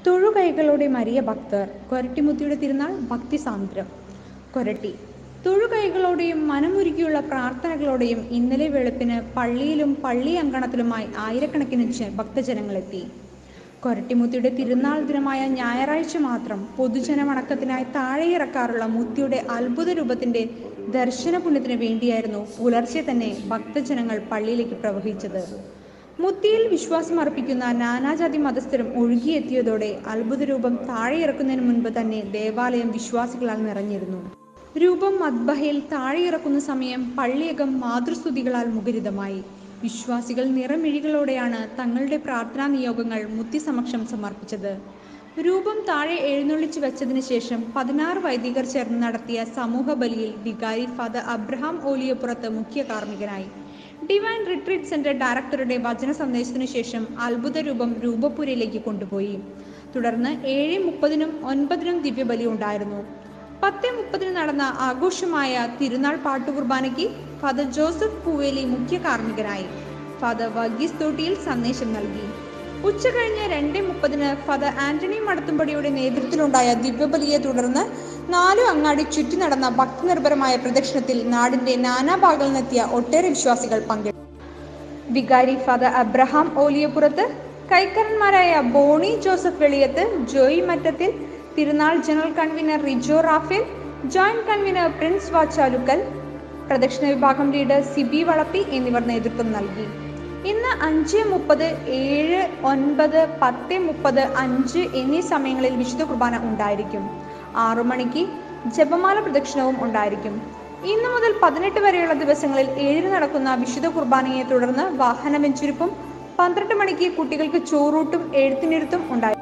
തൊഴുകൈകളോടെ Maria ഭക്തർ കൊരട്ടിമുത്തിയുടെ തിരുനാൾ ഭക്തിസാന്ദ്രം കൊരട്ടി തൊഴുകൈകളോടെയും മനമുരുകിയുള്ള പ്രാർത്ഥനകളോടെയും ഇന്നലെ വെളുപ്പിന് പള്ളിയിലും പള്ളി അങ്കണത്തിലുമായി ആയിരക്കണക്കിന് ജ- ഭക്തജനങ്ങളെത്തി കൊരട്ടിമുത്തിയുടെ തിരുനാൾ ദിനമായ ഞായറാഴ്ച മാത്രം പൊതുജനമടക്കത്തിനായി താഴെയിറക്കാറുള്ള മുത്തിയുടെ അത്ഭുത രൂപത്തിന്റെ ദർശന പുണ്യത്തിന് വേണ്ടിയായിരുന്നു പുലർച്ചെ തന്നെ ഭക്തജനങ്ങൾ പള്ളിയിലേക്ക് പ്രവഹിച്ചത് മുത്തിയിൽ വിശ്വാസം അർപ്പിക്കുന്ന നാനാജാതി മതസ്ഥരും ഒഴുകിയെത്തിയതോടെ അത്ഭുത രൂപം താഴെയിറക്കുന്നതിന് മുൻപ് തന്നെ ദേവാലയം വിശ്വാസികളാൽ നിറഞ്ഞിരുന്നു രൂപം മദ്ബഹയിൽ താഴെയിറക്കുന്ന സമയം പള്ളിയകം മാതൃസ്തുതികളാൽ മുഖരിതമായി വിശ്വാസികൾ നിറമിഴികളോടെയാണ് തങ്ങളുടെ പ്രാർത്ഥനാ നിയോഗങ്ങൾ മുത്തി സമക്ഷം സമർപ്പിച്ചത് രൂപം താഴെ എഴുന്നള്ളിച്ചു വെച്ചതിന് ശേഷം പതിനാറ് വൈദികർ ചേർന്ന് നടത്തിയ സമൂഹ ബലിയിൽ വികാരി ഫാദർ അബ്രഹാം ഓലിയപ്പുറത്ത് മുഖ്യ കാർമ്മികനായി ഡിവൈൻ റിട്രീറ്റ് സെന്റർ ഡയറക്ടറുടെ വചന സന്ദേശത്തിനു ശേഷം അത്ഭുത രൂപം രൂപപുരയിലേക്ക് കൊണ്ടുപോയി തുടർന്ന് ഏഴ് മുപ്പതിനും ഒൻപതിനും ദിവ്യബലി ഉണ്ടായിരുന്നു പത്ത് മുപ്പതിന് നടന്ന ആഘോഷമായ തിരുനാൾ പാട്ടുകുർബാനയ്ക്ക് ഫാദർ ജോസഫ് പൂവേലി മുഖ്യ കാർമ്മികനായി ഫാദർ വർഗീസ് തോട്ടിയിൽ സന്ദേശം നൽകി ഉച്ച കഴിഞ്ഞ് രണ്ട് മുപ്പതിന് ഫാദർ ആന്റണി മടത്തുംപടിയുടെ നേതൃത്വത്തിലുണ്ടായ ദിവ്യബലിയെ തുടർന്ന് നാലു അങ്ങാടി ചുറ്റി നടന്ന ഭക്തിനിർഭരമായ പ്രദക്ഷിണത്തിൽ നാടിന്റെ നാനാഭാഗങ്ങളിൽ നിന്നെത്തിയ ഒട്ടേറെ വിശ്വാസികൾ പങ്കെടുത്തു വികാരി ഫാദർ അബ്രഹാം ഓലിയപ്പുറത്ത് കൈക്കരന്മാരായ ബോണി ജോസഫ് വെളിയത്ത് ജോയി മറ്റത്തിൽ തിരുനാൾ general convener Rijo Raphael joint convener Prince Vachalukkal പ്രദക്ഷിണ വിഭാഗം ലീഡർ സിബി വളപ്പി എന്നിവർ നേതൃത്വം നൽകി ഇന്ന് അഞ്ച് മുപ്പത് ഏഴ് ഒൻപത് പത്ത് മുപ്പത് അഞ്ച് എന്നീ സമയങ്ങളിൽ വിശുദ്ധ കുർബാന ഉണ്ടായിരിക്കും ആറു മണിക്ക് ജപമാല പ്രദക്ഷിണവും ഉണ്ടായിരിക്കും ഇന്നു മുതൽ പതിനെട്ട് വരെയുള്ള ദിവസങ്ങളിൽ ഏഴിന് നടക്കുന്ന വിശുദ്ധ കുർബാനയെ തുടർന്ന് വാഹന വെഞ്ചിരിപ്പും പന്ത്രണ്ട് മണിക്ക് കുട്ടികൾക്ക് ചോറൂട്ടും എഴുത്തിനിരുത്തും ഉണ്ടായിരിക്കും